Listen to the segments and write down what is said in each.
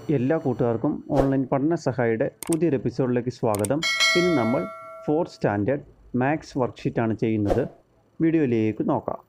എല്ലാ കൂട്ടുകാർക്കും ഓൺലൈൻ പഠന സഹായിയുടെ പുതിയൊരു എപ്പിസോഡിലേക്ക് സ്വാഗതം ഇന്ന് നമ്മൾ ഫോർത്ത് സ്റ്റാൻഡേർഡ് മാത്സ് വർക്ക്ഷീറ്റാണ് ചെയ്യുന്നത് വീഡിയോയിലേക്ക് നോക്കാം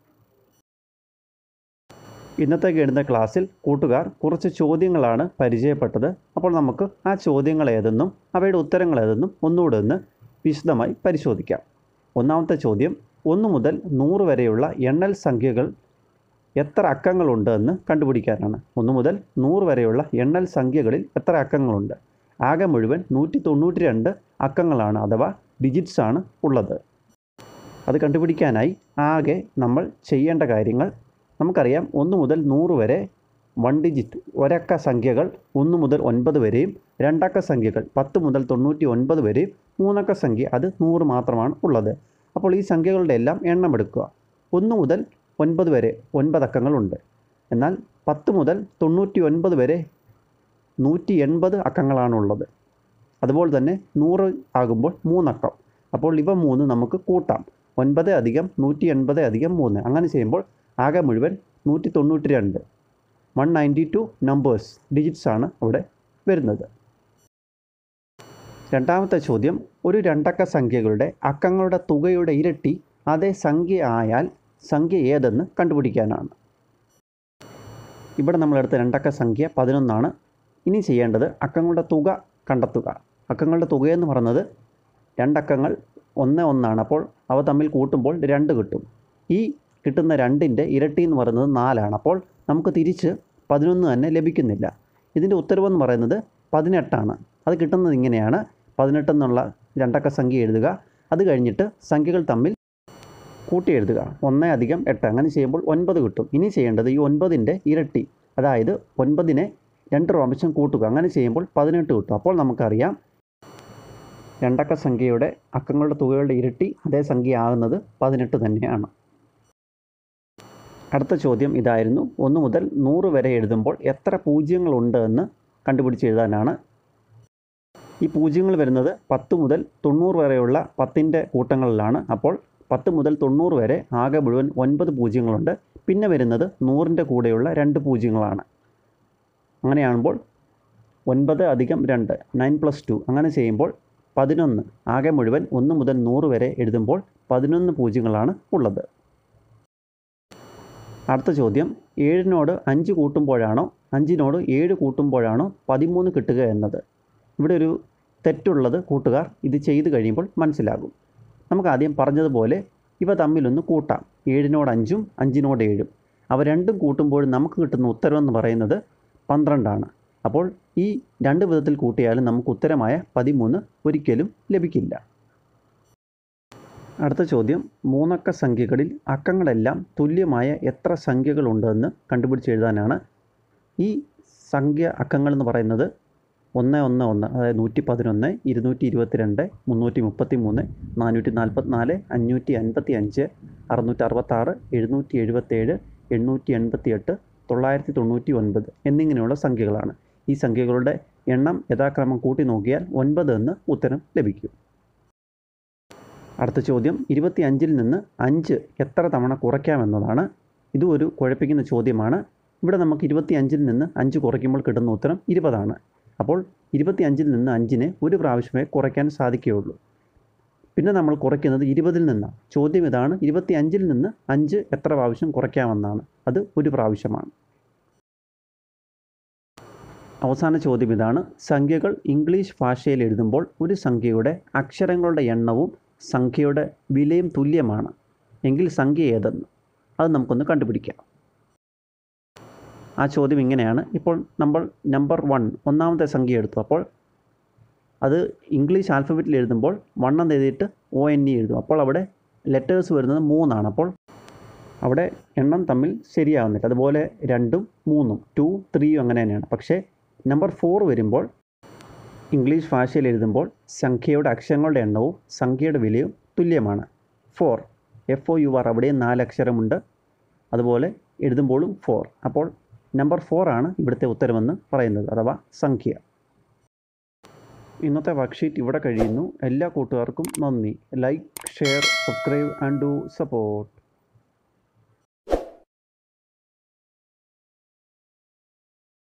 ഇന്നത്തെ ഗണിത ക്ലാസ്സിൽ കൂട്ടുകാർ കുറച്ച് ചോദ്യങ്ങളാണ് പരിചയപ്പെട്ടത് അപ്പോൾ നമുക്ക് ആ ചോദ്യങ്ങൾ ഏതെന്നും അവയുടെ ഉത്തരങ്ങൾ ഏതെന്നും ഒന്നുകൂടെ ഒന്ന് വിശദമായി പരിശോധിക്കാം ഒന്നാമത്തെ ചോദ്യം ഒന്ന് മുതൽ നൂറ് വരെയുള്ള എണ്ണൽ സംഖ്യകൾ എത്ര അക്കങ്ങളുണ്ട് എന്ന് കണ്ടുപിടിക്കാനാണ് ഒന്ന് മുതൽ നൂറ് വരെയുള്ള എണ്ണൽ സംഖ്യകളിൽ എത്ര അക്കങ്ങളുണ്ട് ആകെ മുഴുവൻ നൂറ്റി തൊണ്ണൂറ്റി രണ്ട് അക്കങ്ങളാണ് അഥവാ ഡിജിറ്റ്സ് ആണ് ഉള്ളത് അത് കണ്ടുപിടിക്കാനായി ആകെ നമ്മൾ ചെയ്യേണ്ട കാര്യങ്ങൾ നമുക്കറിയാം ഒന്ന് മുതൽ നൂറ് വരെ വൺ ഡിജിറ്റ് ഒരക്ക സംഖ്യകൾ ഒന്ന് മുതൽ ഒൻപത് വരെയും രണ്ടക്ക സംഖ്യകൾ പത്ത് മുതൽ തൊണ്ണൂറ്റി ഒൻപത് വരെയും മൂന്നക്ക സംഖ്യ അത് നൂറ് മാത്രമാണ് ഉള്ളത് അപ്പോൾ ഈ സംഖ്യകളുടെ എല്ലാം എണ്ണം എടുക്കുക ഒന്ന് മുതൽ ഒൻപത് വരെ ഒൻപത് അക്കങ്ങളുണ്ട് എന്നാൽ പത്ത് മുതൽ തൊണ്ണൂറ്റി ഒൻപത് വരെ നൂറ്റി എൺപത് അക്കങ്ങളാണുള്ളത് അതുപോലെ തന്നെ നൂറ് ആകുമ്പോൾ മൂന്നക്കം അപ്പോൾ ഇവ മൂന്ന് നമുക്ക് കൂട്ടാം ഒൻപത് അധികം നൂറ്റി എൺപത് അധികം മൂന്ന് അങ്ങനെ ചെയ്യുമ്പോൾ ആകെ മുഴുവൻ നൂറ്റി തൊണ്ണൂറ്റി രണ്ട് one ninety two numbers digits ആണ് അവിടെ വരുന്നത് രണ്ടാമത്തെ ചോദ്യം ഒരു രണ്ടക്ക സംഖ്യകളുടെ അക്കങ്ങളുടെ തുകയുടെ ഇരട്ടി അതേ സംഖ്യ ആയാൽ സംഖ്യ ഏതെന്ന് കണ്ടുപിടിക്കാനാണ് ഇവിടെ നമ്മളെടുത്ത രണ്ടക്ക സംഖ്യ പതിനൊന്നാണ് ഇനി ചെയ്യേണ്ടത് അക്കങ്ങളുടെ തുക കണ്ടെത്തുക അക്കങ്ങളുടെ തുകയെന്ന് പറയുന്നത് രണ്ടക്കങ്ങൾ ഒന്ന് ഒന്നാണ് അപ്പോൾ അവ തമ്മിൽ കൂട്ടുമ്പോൾ രണ്ട് കിട്ടും ഈ കിട്ടുന്ന രണ്ടിൻ്റെ ഇരട്ടി എന്ന് പറയുന്നത് നാലാണ് അപ്പോൾ നമുക്ക് തിരിച്ച് പതിനൊന്ന് തന്നെ ലഭിക്കുന്നില്ല ഇതിൻ്റെ ഉത്തരവെന്ന് പറയുന്നത് പതിനെട്ടാണ് അത് കിട്ടുന്നത് ഇങ്ങനെയാണ് പതിനെട്ടെന്നുള്ള രണ്ടക്ക സംഖ്യ എഴുതുക അത് കഴിഞ്ഞിട്ട് സംഖ്യകൾ തമ്മിൽ കൂട്ടി എഴുതുക ഒന്ന് അധികം എട്ട് അങ്ങനെ ചെയ്യുമ്പോൾ ഒൻപത് കിട്ടും ഇനി ചെയ്യേണ്ടത് ഈ ഒൻപതിൻ്റെ ഇരട്ടി അതായത് ഒൻപതിനെ രണ്ട് പ്രാവശ്യം കൂട്ടുക അങ്ങനെ ചെയ്യുമ്പോൾ പതിനെട്ട് കിട്ടും അപ്പോൾ നമുക്കറിയാം രണ്ടക്ക സംഖ്യയുടെ അക്കങ്ങളുടെ തുകകളുടെ ഇരട്ടി അതേ സംഖ്യ ആകുന്നത് പതിനെട്ട് തന്നെയാണ് അടുത്ത ചോദ്യം ഇതായിരുന്നു ഒന്ന് മുതൽ നൂറ് വരെ എഴുതുമ്പോൾ എത്ര പൂജ്യങ്ങളുണ്ട് എന്ന് കണ്ടുപിടിച്ച് എഴുതാനാണ് ഈ പൂജ്യങ്ങൾ വരുന്നത് പത്ത് മുതൽ തൊണ്ണൂറ് വരെയുള്ള പത്തിൻ്റെ കൂട്ടങ്ങളിലാണ് അപ്പോൾ പത്ത് മുതൽ തൊണ്ണൂറ് വരെ ആകെ മുഴുവൻ ഒൻപത് പൂജ്യങ്ങളുണ്ട് പിന്നെ വരുന്നത് നൂറിൻ്റെ കൂടെയുള്ള രണ്ട് പൂജ്യങ്ങളാണ് അങ്ങനെയാകുമ്പോൾ ഒൻപത് അധികം രണ്ട് നയൻ പ്ലസ് ടു അങ്ങനെ ചെയ്യുമ്പോൾ പതിനൊന്ന് ആകെ മുഴുവൻ ഒന്ന് മുതൽ നൂറ് വരെ എഴുതുമ്പോൾ പതിനൊന്ന് പൂജ്യങ്ങളാണ് ഉള്ളത് അടുത്ത ചോദ്യം ഏഴിനോട് അഞ്ച് കൂട്ടുമ്പോഴാണോ അഞ്ചിനോട് ഏഴ് കൂട്ടുമ്പോഴാണോ പതിമൂന്ന് കിട്ടുക എന്നത് ഇവിടെ ഒരു തെറ്റുള്ളത് കൂട്ടുകാർ ഇത് ചെയ്ത് കഴിയുമ്പോൾ മനസ്സിലാകും നമുക്ക് ആദ്യം പറഞ്ഞതുപോലെ ഇവ തമ്മിലൊന്ന് കൂട്ടാം ഏഴിനോട് അഞ്ചും അഞ്ചിനോട് ഏഴും അവ രണ്ടും കൂട്ടുമ്പോൾ നമുക്ക് കിട്ടുന്ന ഉത്തരമെന്ന് പറയുന്നത് പന്ത്രണ്ടാണ് അപ്പോൾ ഈ രണ്ട് വിധത്തിൽ കൂട്ടിയാലും നമുക്ക് ഉത്തരമായ പതിമൂന്ന് ഒരിക്കലും ലഭിക്കില്ല അടുത്ത ചോദ്യം മൂന്നക്ക സംഖ്യകളിൽ അക്കങ്ങളെല്ലാം തുല്യമായ എത്ര സംഖ്യകളുണ്ടെന്ന് കണ്ടുപിടിച്ച് എഴുതാനാണ് ഈ സംഖ്യ അക്കങ്ങൾ എന്ന് പറയുന്നത് ഒന്ന് ഒന്ന് ഒന്ന് അതായത് നൂറ്റി പതിനൊന്ന് ഇരുന്നൂറ്റി ഇരുപത്തിരണ്ട് മുന്നൂറ്റി മുപ്പത്തി മൂന്ന് നാനൂറ്റി നാൽപ്പത്തിനാല് അഞ്ഞൂറ്റി അൻപത്തി അഞ്ച് അറുന്നൂറ്റി അറുപത്താറ് എഴുന്നൂറ്റി എഴുപത്തേഴ് എണ്ണൂറ്റി എൺപത്തി എട്ട് തൊള്ളായിരത്തി തൊണ്ണൂറ്റി ഒൻപത് എന്നിങ്ങനെയുള്ള സംഖ്യകളാണ് ഈ സംഖ്യകളുടെ എണ്ണം യഥാക്രമം കൂട്ടി നോക്കിയാൽ ഒൻപത് എന്ന് ഉത്തരം ലഭിക്കും അടുത്ത ചോദ്യം ഇരുപത്തി അഞ്ചിൽ നിന്ന് അഞ്ച് എത്ര തവണ കുറയ്ക്കാമെന്നതാണ് ഇതും ഒരു കുഴപ്പിക്കുന്ന ചോദ്യമാണ് ഇവിടെ നമുക്ക് ഇരുപത്തി അഞ്ചിൽ നിന്ന് അഞ്ച് കുറയ്ക്കുമ്പോൾ കിട്ടുന്ന ഉത്തരം ഇരുപതാണ് അപ്പോൾ ഇരുപത്തി അഞ്ചിൽ നിന്ന് അഞ്ചിനെ ഒരു പ്രാവശ്യമേ കുറയ്ക്കാൻ സാധിക്കുകയുള്ളൂ പിന്നെ നമ്മൾ കുറയ്ക്കുന്നത് ഇരുപതിൽ നിന്നാണ് ചോദ്യം ഇതാണ് ഇരുപത്തി അഞ്ചിൽ നിന്ന് അഞ്ച് എത്ര പ്രാവശ്യം കുറയ്ക്കാമെന്നാണ് അത് ഒരു പ്രാവശ്യമാണ് അവസാന ചോദ്യം ഇതാണ് സംഖ്യകൾ ഇംഗ്ലീഷ് ഭാഷയിൽ എഴുതുമ്പോൾ ഒരു സംഖ്യയുടെ അക്ഷരങ്ങളുടെ എണ്ണവും സംഖ്യയുടെ വിലയും തുല്യമാണ് എങ്കിൽ സംഖ്യ ഏതെന്ന് അത് നമുക്കൊന്ന് കണ്ടുപിടിക്കാം ആ ചോദ്യം ഇങ്ങനെയാണ് ഇപ്പോൾ നമ്മൾ നമ്പർ വൺ ഒന്നാമത്തെ സംഖ്യ എടുത്തു അപ്പോൾ അത് ഇംഗ്ലീഷ് ആൽഫബറ്റിൽ എഴുതുമ്പോൾ വൺ എന്ന് എഴുതിയിട്ട് ഒ എൻ ഇ എഴുതും അപ്പോൾ അവിടെ ലെറ്റേഴ്സ് വരുന്നത് മൂന്നാണ് അപ്പോൾ അവിടെ എണ്ണം തമ്മിൽ ശരിയാവുന്നില്ല അതുപോലെ രണ്ടും മൂന്നും ടു ത്രീയും അങ്ങനെ തന്നെയാണ് പക്ഷേ നമ്പർ ഫോർ വരുമ്പോൾ ഇംഗ്ലീഷ് ഭാഷയിൽ എഴുതുമ്പോൾ സംഖ്യയുടെ അക്ഷരങ്ങളുടെ എണ്ണവും സംഖ്യയുടെ വിലയും തുല്യമാണ് four F O U R അവിടെയും നാല് അക്ഷരമുണ്ട് അതുപോലെ എഴുതുമ്പോഴും ഫോർ അപ്പോൾ നമ്പർ ഫോർ ആണ് ഇവിടുത്തെ ഉത്തരമെന്ന് പറയുന്നത് അഥവാ സംഖ്യ ഇന്നത്തെ വർക്ക്ഷീറ്റ് ഇവിടെ കഴിയുന്നു എല്ലാ കൂട്ടുകാർക്കും നന്ദി like share subscribe and do support